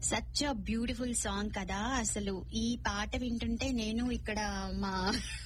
Such a beautiful song కదా అసలు ఈ పాట వింటుంటే నేను ఇక్కడ మా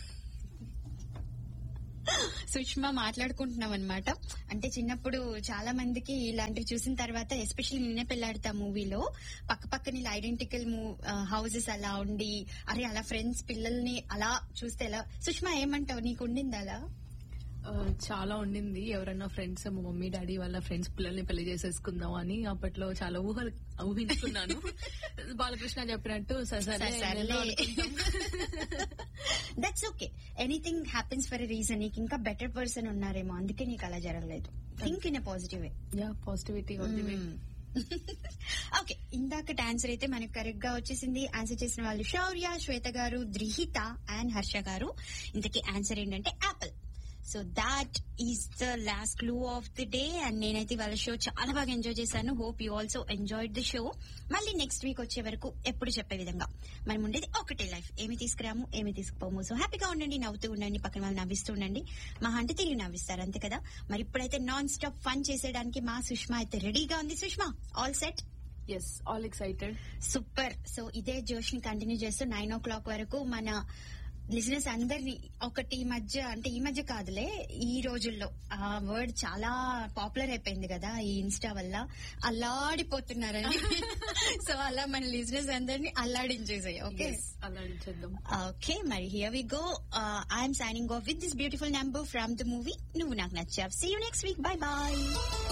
సుష్మా మాట్లాడుకుంటున్నాం అనమాట అంటే చిన్నప్పుడు చాలా మందికి ఇలాంటివి చూసిన తర్వాత ఎస్పెషల్లీ నిన్నే పెళ్లాడతా మూవీలో పక్క పక్కన ఇలా ఐడెంటికల్ హౌసెస్ అలా ఉండి అరే అలా ఫ్రెండ్స్ పిల్లల్ని అలా చూస్తే ఎలా సుష్మా ఏమంటావు నీకు ఉండింది అలా ఆ, చాలా ఉండింది ఎవరన్నా ఫ్రెండ్స్ మా మమ్మీ డాడీ వాళ్ళ ఫ్రెండ్స్ పిల్లల్ని పెళ్లి చేసేసుకుందాం అని అప్పట్లో చాలా ఊహలు ఊహించుకున్నాను బాలకృష్ణ చెప్పినట్టు సరే సరే ఎన్నెన్నో అనుకుంటాం. That's okay anything happens for a reason నీకు ఇంకా బెటర్ పర్సన్ ఉన్నారేమో అందుకే నీకు అలా జరగలేదు think in a positive way yeah positivity ఉంది ఓకే ఇందాక ఆన్సర్ అయితే మనకు కరెక్ట్ గా వచ్చేసింది ఆన్సర్ చేసిన వాళ్ళు శౌర్య శ్వేత గారు ద్రిహిత అండ్ హర్ష గారు ఇంతకీ ఆన్సర్ ఏంటంటే apple so that is the last clue of the day and నేనైతే వాళ్ళ షో చాలా బాగా ఎంజాయ్ చేశాను hope you also enjoyed the show మళ్ళీ నెక్స్ట్ వీక్ వచ్చే వరకు ఎప్పుడు చెప్పే విధంగా మనం ఉండేది ఒకటే లైఫ్ ఏమి తీసుకురాము ఏమి తీసుకుపోము సో హ్యాపీగా ఉండండి నవ్వుతూ ఉండండి పక్కన వాళ్ళు నవ్విస్తూ ఉండండి మా అంటే తిరిగి నవ్విస్తారు అంతే కదా మరి ఇప్పుడైతే నాన్ స్టాప్ ఫన్ చేసేయడానికి మా సుష్మా అయితే రెడీగా ఉంది Sushma all set yes all excited super so ఇదే జోష్ ని కంటిన్యూ చేస్తూ నైన్ ఓ క్లాక్ వరకు మన లిజినెస్ అందరినీ ఒకటి ఈ మధ్య అంటే ఈ మధ్య కాదులే ఈ రోజుల్లో ఆ వర్డ్ చాలా పాపులర్ అయిపోయింది కదా ఈ ఇన్స్టా వల్ల అల్లాడిపోతున్నారని సో అలా మన లిజినెస్ అందరినీ అల్లాడించేసాయి ఓకే అలా చేద్దాం ఓకే మరి here we go I'm signing off with this beautiful number from the movie నువ్వు నాకు నచ్చావు see you next week bye bye